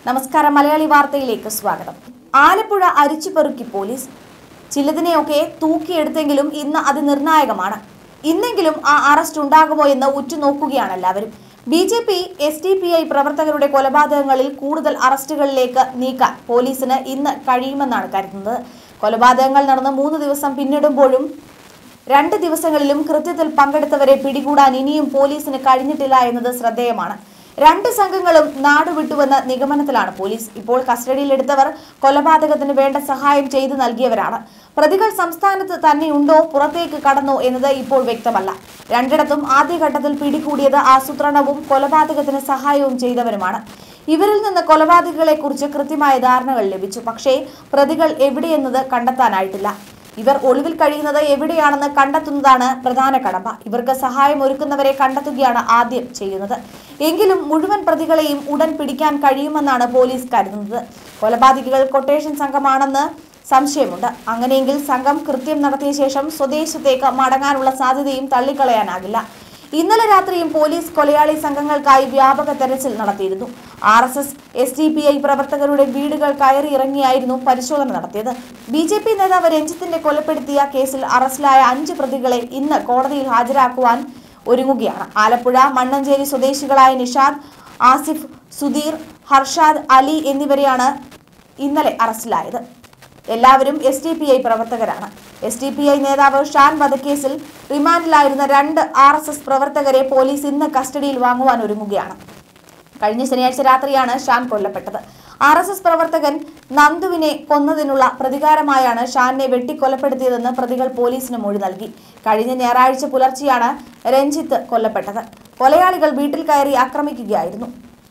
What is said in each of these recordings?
നമസ്കാരം മലയാളി വാർത്തയിലേക്ക് സ്വാഗതം ആലപ്പുഴ അരിച്ചുപെറുക്കി പോലീസ് ചിലതിനെയൊക്കെ തൂക്കിയെടുത്തെങ്കിലും ഇന്ന് അത് നിർണായകമാണ് ഇന്നെങ്കിലും ആ അറസ്റ്റ് ഉണ്ടാകുമോ എന്ന് ഉറ്റുനോക്കുകയാണ് എല്ലാവരും B J P S D P I പ്രവർത്തകരുടെ കൊലപാതകങ്ങളിൽ കൂടുതൽ അറസ്റ്റുകളിലേക്ക് നീക്കാൻ പോലീസിന് ഇന്ന് കഴിയുമെന്നാണ് കരുതുന്നത് കൊലപാതകങ്ങൾ നടന്ന് മൂന്ന് ദിവസം പിന്നിടുമ്പോഴും രണ്ട് ദിവസങ്ങളിലും കൃത്യത്തിൽ പങ്കെടുത്തവരെ പിടികൂടാൻ ഇനിയും പോലീസിന് കഴിഞ്ഞിട്ടില്ല എന്നത് ശ്രദ്ധേയമാണ് രണ്ട് സംഘങ്ങളും നാടുവിട്ടുവെന്ന നിഗമനത്തിലാണ് പോലീസ് ഇപ്പോൾ കസ്റ്റഡിയിലെടുത്തവർ കൊലപാതകത്തിന് വേണ്ട സഹായം ചെയ്തു നൽകിയവരാണ് പ്രതികൾ സംസ്ഥാനത്ത് തന്നെയുണ്ടോ പുറത്തേക്ക് കടന്നോ എന്നത് ഇപ്പോൾ വ്യക്തമല്ല രണ്ടിടത്തും ആദ്യഘട്ടത്തിൽ പിടികൂടിയത് ആസൂത്രണവും കൊലപാതകത്തിന് സഹായവും ചെയ്തവരുമാണ് ഇവരിൽ നിന്ന് കൊലപാതകങ്ങളെ കുറിച്ച് കൃത്യമായ ധാരണകൾ ലഭിച്ചു പക്ഷേ പ്രതികൾ എവിടെയെന്നത് കണ്ടെത്താനായിട്ടില്ല ഇവർ ഒളിവിൽ കഴിയുന്നത് എവിടെയാണെന്ന് കണ്ടെത്തുന്നതാണ് പ്രധാന കടമ്പ ഇവർക്ക് സഹായം ഒരുക്കുന്നവരെ കണ്ടെത്തുകയാണ് ആദ്യം ചെയ്യുന്നത് എങ്കിലും മുഴുവൻ പ്രതികളെയും ഉടൻ പിടിക്കാൻ കഴിയുമെന്നാണ് പോലീസ് കരുതുന്നത് കൊലപാതകികൾ കൊട്ടേഷൻ സംഘമാണെന്ന് സംശയമുണ്ട് അങ്ങനെയെങ്കിൽ സംഘം കൃത്യം നടത്തിയ ശേഷം സ്വദേശത്തേക്ക് മടങ്ങാനുള്ള സാധ്യതയും തള്ളിക്കളയാനാകില്ല ഇന്നലെ രാത്രിയും പോലീസ് കൊലയാളി സംഘങ്ങൾക്കായി വ്യാപക തെരച്ചിൽ നടത്തിയിരുന്നു R S S S D P I പ്രവർത്തകരുടെ വീടുകൾ കയറി ഇറങ്ങിയായിരുന്നു പരിശോധന നടത്തിയത് ബി ജെ പി നേതാവ് രഞ്ജിത്തിന്റെ കൊലപ്പെടുത്തിയ കേസിൽ അറസ്റ്റിലായ അഞ്ച് പ്രതികളെ ഇന്ന് കോടതിയിൽ ഹാജരാക്കുവാൻ ഒരുങ്ങുകയാണ് ആലപ്പുഴ മണ്ണഞ്ചേരി സ്വദേശികളായ നിഷാദ് ആസിഫ് സുധീർ ഹർഷാദ് അലി എന്നിവരെയാണ് ഇന്നലെ അറസ്റ്റിലായത് എല്ലാവരും എസ് ഡി പി ഐ പ്രവർത്തകരാണ് എസ് ഡി പി ഐ നേതാവ് ഷാൻ വധക്കേസിൽ റിമാൻഡിലായിരുന്ന രണ്ട് ആർ എസ് എസ് പ്രവർത്തകരെ പോലീസ് ഇന്ന് കസ്റ്റഡിയിൽ വാങ്ങുവാൻ ഒരുങ്ങുകയാണ് കഴിഞ്ഞ ശനിയാഴ്ച രാത്രിയാണ് ഷാൻ കൊല്ലപ്പെട്ടത് ആർ എസ് എസ് പ്രവർത്തകൻ നന്ദുവിനെ കൊന്നതിനുള്ള പ്രതികാരമായാണ് ഷാനെ വെട്ടിക്കൊലപ്പെടുത്തിയതെന്ന് പ്രതികൾ പോലീസിന് മൊഴി നൽകി കഴിഞ്ഞ ഞായറാഴ്ച പുലർച്ചെയാണ് രഞ്ജിത്ത് കൊല്ലപ്പെട്ടത് കൊലയാളികൾ വീട്ടിൽ കയറി ആക്രമിക്കുകയായിരുന്നു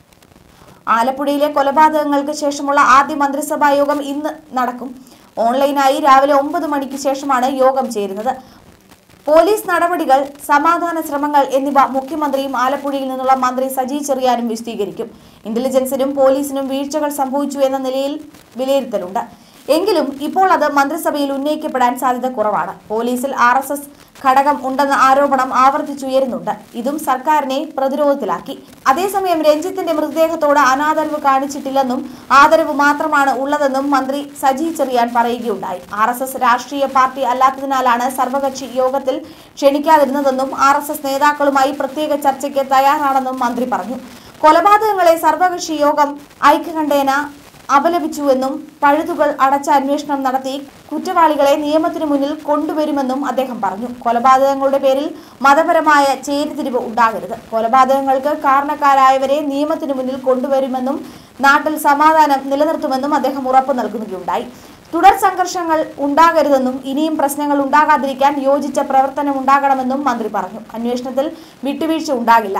ആലപ്പുഴയിലെ കൊലപാതകങ്ങൾക്ക് ശേഷമുള്ള ആദ്യ മന്ത്രിസഭാ യോഗം ഇന്ന് നടക്കും ഓൺലൈനായി രാവിലെ ഒമ്പത് മണിക്ക് ശേഷമാണ് യോഗം ചേരുന്നത് പോലീസ് നടപടികൾ സമാധാന ശ്രമങ്ങൾ എന്നിവ മുഖ്യമന്ത്രിയും ആലപ്പുഴയിൽ നിന്നുള്ള മന്ത്രി സജി ചെറിയാനും വിശദീകരിക്കും ഇന്റലിജൻസിനും പോലീസിനും വീഴ്ചകൾ സംഭവിച്ചു എന്ന നിലയിൽ വിലയിരുത്തലുണ്ട് എങ്കിലും ഇപ്പോൾ അത് മന്ത്രിസഭയിൽ ഉന്നയിക്കപ്പെടാൻ സാധ്യത കുറവാണ് പോലീസിൽ ആർ എസ് എസ് ഘടകം ഉണ്ടെന്ന ആരോപണം ആവർത്തിച്ചുയരുന്നുണ്ട് ഇതും സർക്കാരിനെ പ്രതിരോധത്തിലാക്കി അതേസമയം രഞ്ജിത്തിന്റെ മൃതദേഹത്തോട് അനാദരവ് കാണിച്ചിട്ടില്ലെന്നും ആദരവ് മാത്രമാണ് ഉള്ളതെന്നും മന്ത്രി സജി ചെറിയാൻ പറയുകയുണ്ടായി ആർ എസ് എസ് രാഷ്ട്രീയ പാർട്ടി അല്ലാത്തതിനാലാണ് സർവകക്ഷി യോഗത്തിൽ ക്ഷണിക്കാതിരുന്നതെന്നും ആർ എസ് എസ് നേതാക്കളുമായി പ്രത്യേക ചർച്ചയ്ക്ക് തയ്യാറാണെന്നും മന്ത്രി പറഞ്ഞു കൊലപാതകങ്ങളെ സർവകക്ഷി യോഗം ഐക്യകണ്ഠേന അപലപിച്ചുവെന്നും പഴുതുകൾ അടച്ച അന്വേഷണം നടത്തി കുറ്റവാളികളെ നിയമത്തിനു മുന്നിൽ കൊണ്ടുവരുമെന്നും അദ്ദേഹം പറഞ്ഞു കൊലപാതകങ്ങളുടെ പേരിൽ മതപരമായ ചേരിതിരിവ് ഉണ്ടാകരുത് കൊലപാതകങ്ങൾക്ക് കാരണക്കാരായവരെ നിയമത്തിനു മുന്നിൽ കൊണ്ടുവരുമെന്നും നാട്ടിൽ സമാധാനം നിലനിർത്തുമെന്നും അദ്ദേഹം ഉറപ്പു നൽകുകയുണ്ടായി തുടർ സംഘർഷങ്ങൾ ഉണ്ടാകരുതെന്നും ഇനിയും പ്രശ്നങ്ങൾ ഉണ്ടാകാതിരിക്കാൻ യോജിച്ച പ്രവർത്തനം ഉണ്ടാകണമെന്നും മന്ത്രി പറഞ്ഞു അന്വേഷണത്തിൽ വിട്ടുവീഴ്ച ഉണ്ടാകില്ല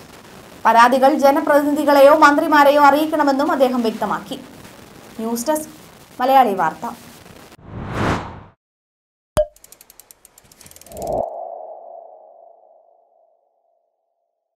പരാതികൾ ജനപ്രതിനിധികളെയോ മന്ത്രിമാരെയോ അറിയിക്കണമെന്നും അദ്ദേഹം വ്യക്തമാക്കി ന്യൂസ് ഡെസ്ക് മലയാളി വാർത്ത